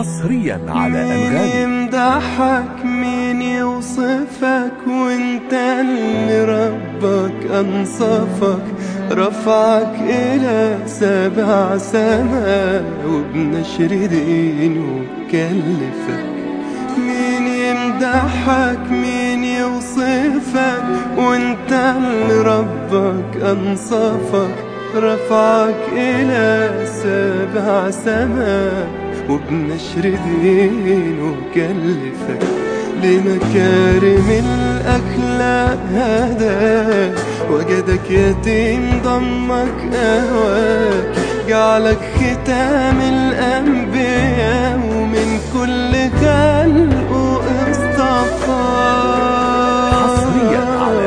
حصريا على مين أنغامي يمدحك مين يوصفك وانت اللي ربك انصفك رفعك الى سبع سما وبنشر دينه كلفك مين يمدحك مين يوصفك وانت اللي ربك انصفك رفعك الى سبع سما وبنشر دينه كلفك لمكارم الأخلاق هداك وجدك يتيم ضمك أهواك جعلك ختام الأنبياء ومن كل خلقه اصطفاك حصرياً على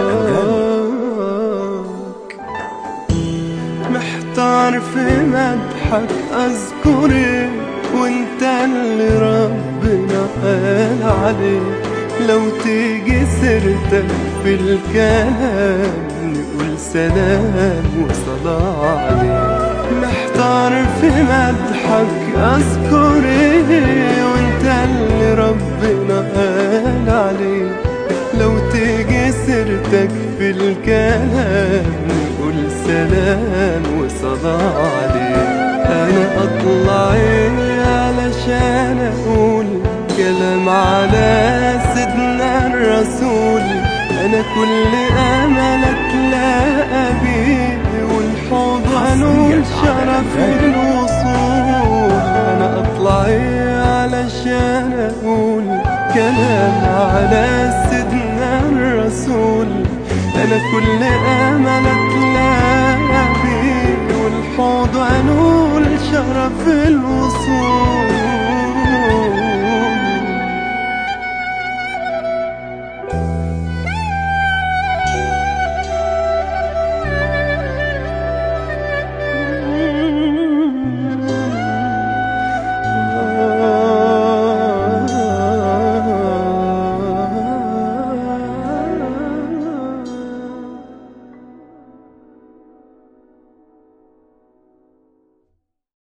محتار في مدحك اذكر إيه وانت اللي ربنا قال عليه لو تيجي سيرتك في الكلام نقول سلام وصلاة عليه محتار في مدحك اذكر ايه وانت اللي ربنا قال عليه لو تيجي سيرتك في الكلام نقول سلام وصلاة عليه أنا أطلع إيه علشان أقول كلام على سيدنا الرسول أنا كل أمل أتلاقى بيه والحوض نول شرف الوصول أنا أطلع إيه علشان أقول كلام على سيدنا الرسول أنا كل أمل أتلاقى بيه والحوض أنول شرف الوصول